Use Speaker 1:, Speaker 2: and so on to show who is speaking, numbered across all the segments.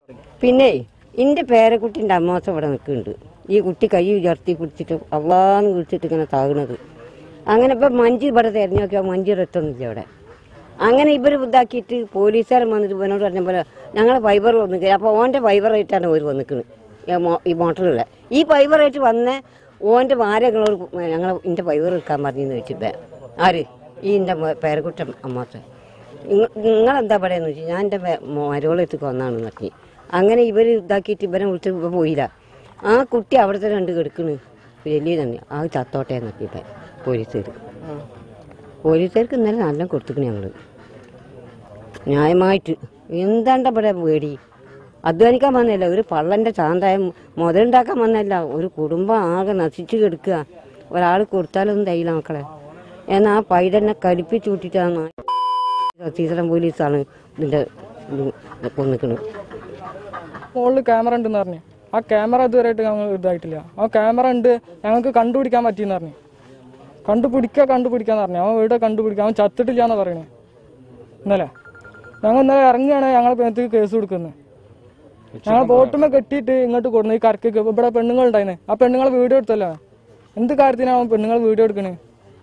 Speaker 1: പിന്നെ എൻ്റെ പേരക്കുട്ടിൻ്റെ അമ്മാസ ഇവിടെ നിൽക്കുന്നുണ്ട് ഈ കുട്ടി കൈ ഉയർത്തി പിടിച്ചിട്ട് അള്ളാന്ന് വിളിച്ചിട്ട് ഇങ്ങനെ താകുന്നത് അങ്ങനെ ഇപ്പം മഞ്ച് ഇവിടെ തിരഞ്ഞു നോക്കിയാൽ മഞ്ച് രത്തൊന്നുമില്ല ഇവിടെ അങ്ങനെ ഇവർ ഇതാക്കിയിട്ട് പോലീസുകാരൻ വന്നിട്ട് ഇവനോട് പറഞ്ഞ പോലെ ഞങ്ങളെ ഫൈബർ വന്നിക്കുക അപ്പോൾ ഓൻ്റെ ഫൈബറായിട്ടാണ് അവർ വന്നിക്കുന്നത് ഈ മോട്ടറിലുള്ള ഈ ഫൈബറായിട്ട് വന്ന ഓൻ്റെ ഭാര്യകളോട് ഞങ്ങൾ എൻ്റെ ഫൈബർ എടുക്കാൻ പറഞ്ഞെന്ന് വെച്ചിട്ട് ആര് ഈ എൻ്റെ പേരക്കുട്ടൻ അമ്മാസ നിങ്ങളെന്താ പറയുന്നത് വെച്ചാൽ ഞാൻ എൻ്റെ മരോളെടുത്ത് വന്നാണെന്ന് പറഞ്ഞു അങ്ങനെ ഇവർ ഇതാക്കിയിട്ട് ഇവരെ വിളിച്ച് ഇവ പോയില്ല ആ കുട്ടി അവിടുത്തെ രണ്ട് കിടക്കണ് വലിയ തന്നെ ആ ചത്തോട്ടെ എന്നൊക്കെ ഇപ്പം പോലീസുകാർ പോലീസുകാർക്ക് ഇന്നലെ നല്ല കൊടുത്തിക്കണ് ഞങ്ങൾ ന്യായമായിട്ട് എന്താണ്ട ഇവിടെ പേടി അധ്വാനിക്കാൻ വന്നല്ല ഒരു പള്ളൻ്റെ ചാന്തായ മുതലുണ്ടാക്കാൻ വന്നല്ല ഒരു കുടുംബം ആകെ നശിച്ചു കിടക്കുക ഒരാൾ കൊടുത്താലൊന്നും തയ്യില്ല മക്കളെ എന്നാൽ ആ പൈതന്നെ കലിപ്പിച്ച് വിട്ടിട്ടാണ് സീസറം പോലീസാണ് ഇതിൻ്റെ ഇത് കൊന്നിക്കണത്
Speaker 2: മുകളിൽ ക്യാമറ ഉണ്ടെന്ന് പറഞ്ഞു ആ ക്യാമറ ഇതുവരെയായിട്ട് ഞങ്ങൾ ഇതായിട്ടില്ല ആ ക്യാമറ ഉണ്ട് ഞങ്ങൾക്ക് കണ്ടുപിടിക്കാൻ പറ്റിയെന്ന് പറഞ്ഞു കണ്ടുപിടിക്കുക കണ്ടുപിടിക്കാന്ന് പറഞ്ഞു അവൻ വീട് കണ്ടുപിടിക്കുക അവൻ ചത്തിട്ടില്ല എന്നാ പറയണേ ഇന്നലെ ഞങ്ങൾ ഇന്നലെ ഇറങ്ങിയാണ് ഞങ്ങളെ പേരത്ത് കേസ് കൊടുക്കുന്നത് ഞങ്ങൾ ബോട്ടുമേ കെട്ടിയിട്ട് ഇങ്ങോട്ട് കൊടുന്നു ഈ കരക്കൊക്കെ ഇവിടെ പെണ്ണുങ്ങൾ ഉണ്ടായിരുന്നു ആ പെണ്ണുങ്ങളെ വീഡിയോ എടുത്തല്ലോ എന്ത് കാര്യത്തിനാണ് അവൻ പെണ്ണുങ്ങൾ വീഡിയോ എടുക്കണേ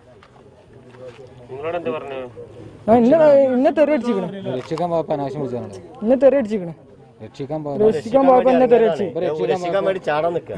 Speaker 2: ആ, ഇന്നെ ഇന്നെ തെറി അടിച്ചിക്കണേ
Speaker 3: രക്ഷിക്കാൻ പോയപ്പോ അനാവശ്യം വിളിച്ചാണ്
Speaker 2: ഇന്നെ തെറി അടിച്ചിക്കണേ
Speaker 3: രക്ഷിക്കാൻ പോയ
Speaker 2: രക്ഷിക്കാൻ പോയപ്പോ എന്നെ തെറി അടിച്ചു
Speaker 4: രക്ഷിക്കാൻ വേണ്ടി ചാടാൻ നിൽക്കുക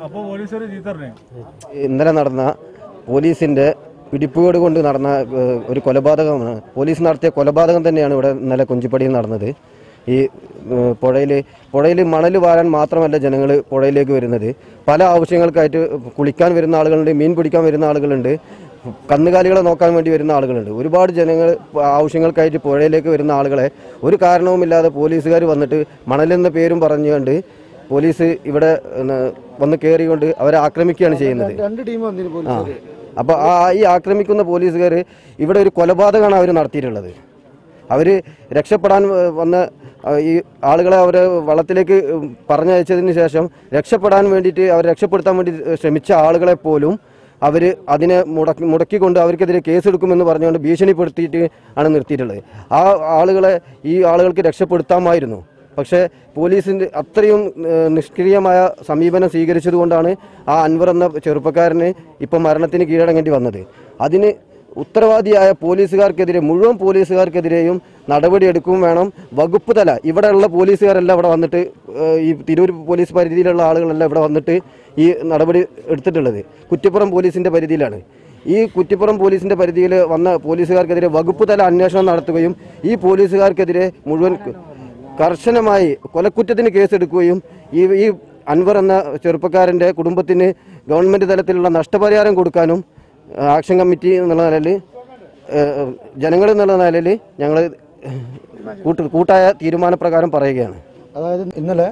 Speaker 5: ഇന്നലെ നടന്ന പോലീസിന്റെ പിടിപ്പുകേട് കൊണ്ട് നടന്ന ഏഹ്, ഒരു കൊലപാതകമാണ് പോലീസ് നടത്തിയ കൊലപാതകം തന്നെയാണ് ഇവിടെ ഇന്നലെ കുഞ്ചിപ്പടിയിൽ നടന്നത് ഈ ഏഹ്, പുഴയിൽ പുഴയിൽ മണൽ വാരാൻ മാത്രമല്ല ജനങ്ങൾ പുഴയിലേക്ക് വരുന്നത് പല ആവശ്യങ്ങൾക്കായിട്ട് കുളിക്കാൻ വരുന്ന ആളുകളുണ്ട് മീൻ പിടിക്കാൻ വരുന്ന ആളുകളുണ്ട് കന്നുകാലികളെ നോക്കാൻ വേണ്ടി വരുന്ന ആളുകളുണ്ട് ഒരുപാട് ജനങ്ങൾ ആവശ്യങ്ങൾക്കായിട്ട് പുഴയിലേക്ക് വരുന്ന ആളുകളെ ഒരു കാരണവുമില്ലാതെ പോലീസുകാർ വന്നിട്ട് മണലെന്ന പേരും പറഞ്ഞുകൊണ്ട് പോലീസ് ഇവിടെ ഏഹ്, വന്ന് കയറിക്കൊണ്ട് അവരെ ആക്രമിക്കുകയാണ് ചെയ്യുന്നത്
Speaker 6: രണ്ട് ടീം വന്നിരുന്നു
Speaker 5: ആ അപ്പോൾ ആ ഈ ആക്രമിക്കുന്ന പോലീസുകാർ ഇവിടെ ഒരു കൊലപാതകമാണ് അവർ നടത്തിയിട്ടുള്ളത് അവർ രക്ഷപ്പെടാൻ ഏഹ്, വന്ന ആ, ഈ ആളുകളെ അവർ വള്ളത്തിലേക്ക് ഉം, പറഞ്ഞയച്ചതിന് ശേഷം രക്ഷപ്പെടാൻ വേണ്ടിയിട്ട് അവർ രക്ഷപ്പെടുത്താൻ വേണ്ടി ശ്രമിച്ച ആളുകളെ പോലും അവർ അതിനെ മുടക്കി മുടക്കിക്കൊണ്ട് അവർക്കെതിരെ കേസെടുക്കുമെന്ന് പറഞ്ഞുകൊണ്ട് ഭീഷണിപ്പെടുത്തിയിട്ട് ആണ് നിർത്തിയിട്ടുള്ളത് ആ ആളുകളെ ഈ ആളുകൾക്ക് രക്ഷപ്പെടുത്താമായിരുന്നു പക്ഷേ പോലീസിൻ്റെ അത്രയും ഏഹ്, നിഷ്ക്രിയമായ സമീപനം സ്വീകരിച്ചതുകൊണ്ടാണ് ആ അൻവർ എന്ന ചെറുപ്പക്കാരന് ഇപ്പം മരണത്തിന് കീഴടങ്ങേണ്ടി വന്നത് അതിന് ഉത്തരവാദിയായ പോലീസുകാർക്കെതിരെ മുഴുവൻ പോലീസുകാർക്കെതിരെയും നടപടിയെടുക്കും വേണം വകുപ്പ് തല ഇവിടെയുള്ള പോലീസുകാരെല്ലാം ഇവിടെ വന്നിട്ട് ഏഹ്, ഈ തിരൂർ പോലീസ് പരിധിയിലുള്ള ആളുകളെല്ലാം ഇവിടെ വന്നിട്ട് ഈ നടപടി എടുത്തിട്ടുള്ളത് കുറ്റിപ്പുറം പോലീസിൻ്റെ പരിധിയിലാണ് ഈ കുറ്റിപ്പുറം പോലീസിൻ്റെ പരിധിയിൽ വന്ന പോലീസുകാർക്കെതിരെ വകുപ്പ് തല അന്വേഷണം നടത്തുകയും ഈ പോലീസുകാർക്കെതിരെ മുഴുവൻ കർശനമായി കൊലക്കുറ്റത്തിന് കേസെടുക്കുകയും ഈ ഈ അൻവർ എന്ന ചെറുപ്പക്കാരൻ്റെ കുടുംബത്തിന് ഗവൺമെൻറ് തലത്തിലുള്ള നഷ്ടപരിഹാരം കൊടുക്കാനും ആ, ആക്ഷൻ കമ്മിറ്റി എന്നുള്ള നിലയിൽ ജനങ്ങൾ എന്നുള്ള നിലയിൽ ഞങ്ങൾ കൂട്ട് കൂട്ടായ തീരുമാനപ്രകാരം പറയുകയാണ്
Speaker 6: അതായത് ഇന്നലെ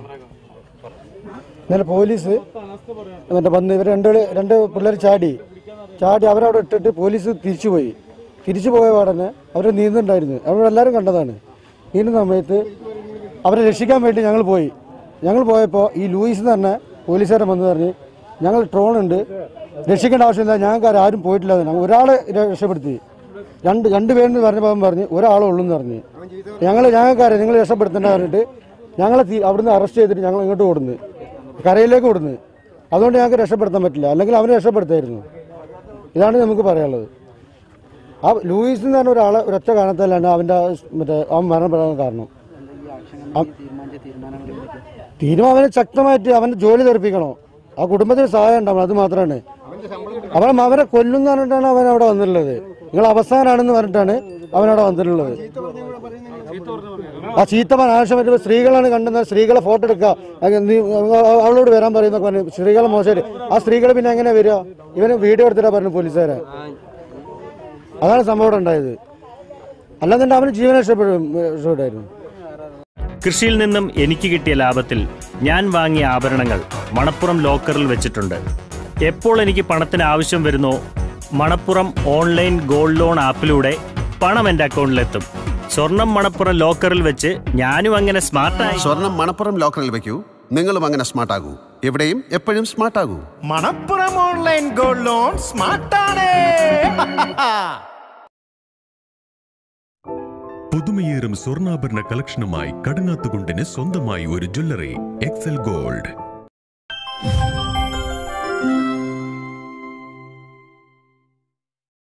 Speaker 6: ഇന്നലെ പോലീസ് മറ്റേ വന്ന് ഇവർ രണ്ട് രണ്ട് പിള്ളേർ ചാടി ചാടി അവരവിടെ ഇട്ടിട്ട് പോലീസ് തിരിച്ചു പോയി തിരിച്ചു പോയ പാടന്നെ അവർ നീന്തുണ്ടായിരുന്നു അവരെല്ലാവരും കണ്ടതാണ് നീന്തുന്ന സമയത്ത് അവരെ രക്ഷിക്കാൻ വേണ്ടി ഞങ്ങൾ പോയി ഞങ്ങൾ പോയപ്പോൾ ഈ ലൂയിസ് തന്നെ പോലീസുകാരൻ വന്ന് പറഞ്ഞ് ഞങ്ങൾ ട്രോൺ ഉണ്ട് രക്ഷിക്കേണ്ട ആവശ്യമില്ല ഞങ്ങൾക്ക് ആരും പോയിട്ടില്ല എന്ന്. ഞങ്ങൾ ഒരാളെ രക്ഷപ്പെടുത്തി രണ്ട് രണ്ട് പേരെന്ന് പറഞ്ഞപ്പോൾ അവൻ പറഞ്ഞ് ഒരാളെ ഉള്ളൂ എന്ന് പറഞ്ഞ് ഞങ്ങൾ ഞങ്ങൾക്കാരെ നിങ്ങൾ രക്ഷപ്പെടുത്തേണ്ട പറഞ്ഞിട്ട് ഞങ്ങളെ തീ- അവിടുന്ന് അറസ്റ്റ് ചെയ്തിട്ട് ഞങ്ങൾ ഇങ്ങോട്ട് ഓടുന്നു കരയിലേക്ക് ഓടുന്നു അതുകൊണ്ട് ഞങ്ങൾക്ക് രക്ഷപ്പെടുത്താൻ പറ്റില്ല അല്ലെങ്കിൽ അവനെ രക്ഷപ്പെടുത്തായിരുന്നു ഇതാണ് നമുക്ക് പറയാനുള്ളത് ആ ലൂയിസ് എന്ന് പറഞ്ഞ ഒരാളെ ഒരൊറ്റ കാരണത്താലാണ് അവൻ്റെ ആ സ് മറ്റേ അവൻ മരണപ്പെടാൻ കാരണം ആ- തീരുമാനം അവനെ ശക്തമായിട്ട് അവൻ്റെ ജോലി തെറിപ്പിക്കണോ ആ കുടുംബത്തിന് സഹായം ഉണ്ടാവണം അത് മാത്രമാണ് അവൻ അവരെ കൊല്ലുന്ന പറഞ്ഞിട്ടാണ് അവൻ അവിടെ വന്നിട്ടുള്ളത് നിങ്ങൾ അവസാനാണെന്ന് പറഞ്ഞിട്ടാണ് അവൻ അവിടെ വന്നിട്ടുള്ളത് ആ ചീത്തമാൻ ആവശ്യമായിട്ട് സ്ത്രീകളാണ് കണ്ടെന്ന് സ്ത്രീകളെ ഫോട്ടോ എടുക്കുക അങ്ങ് നീ അവളോട് വരാൻ പറയുന്നൊക്കെ പറഞ്ഞു സ്ത്രീകളെ മോശമായിട്ട് ആ സ്ത്രീകൾ പിന്നെ എങ്ങനെ വരിക ഇവന് വീഡിയോ എടുത്തിട്ടാ പറഞ്ഞു പോലീസുകാരെ അതാണ് സംഭവം ഇവിടെ ഉണ്ടായത് അല്ലാതെ അവന് ജീവൻ രക്ഷപ്പെടും രക്ഷപ്പെട്ടായിരുന്നു
Speaker 7: കൃഷിയിൽ നിന്നും എനിക്ക് കിട്ടിയ ലാഭത്തിൽ ഞാൻ വാങ്ങിയ ആഭരണങ്ങൾ മണപ്പുറം ലോക്കറിൽ വെച്ചിട്ടുണ്ട് എപ്പോൾ എനിക്ക് പണത്തിന് ആവശ്യം വരുന്നോ മണപ്പുറം ഓൺലൈൻ ഗോൾഡ് ലോൺ ആപ്പിലൂടെ പണം എൻ്റെ അക്കൗണ്ടിലെത്തും സ്വർണം മണപ്പുറം ലോക്കറിൽ വെച്ച് ഞാനും അങ്ങനെ സ്മാർട്ടായി
Speaker 8: സ്വർണം മണപ്പുറം ലോക്കറിൽ വെക്കൂ നിങ്ങളും അങ്ങനെ സ്മാർട്ട് ആകൂ എവിടെയും എപ്പോഴും സ്മാർട്ട് ആകൂ
Speaker 9: മണപ്പുറം ഓൺലൈൻ ഗോൾഡ് ലോൺ സ്മാർട്ടാണ്
Speaker 4: പുതുമയേറും സ്വർണ്ണാഭരണ കളക്ഷനുമായി കടങ്ങാത്തുകുണ്ടിന് സ്വന്തമായി ഒരു ജ്വല്ലറി എക്സൽ ഗോൾഡ്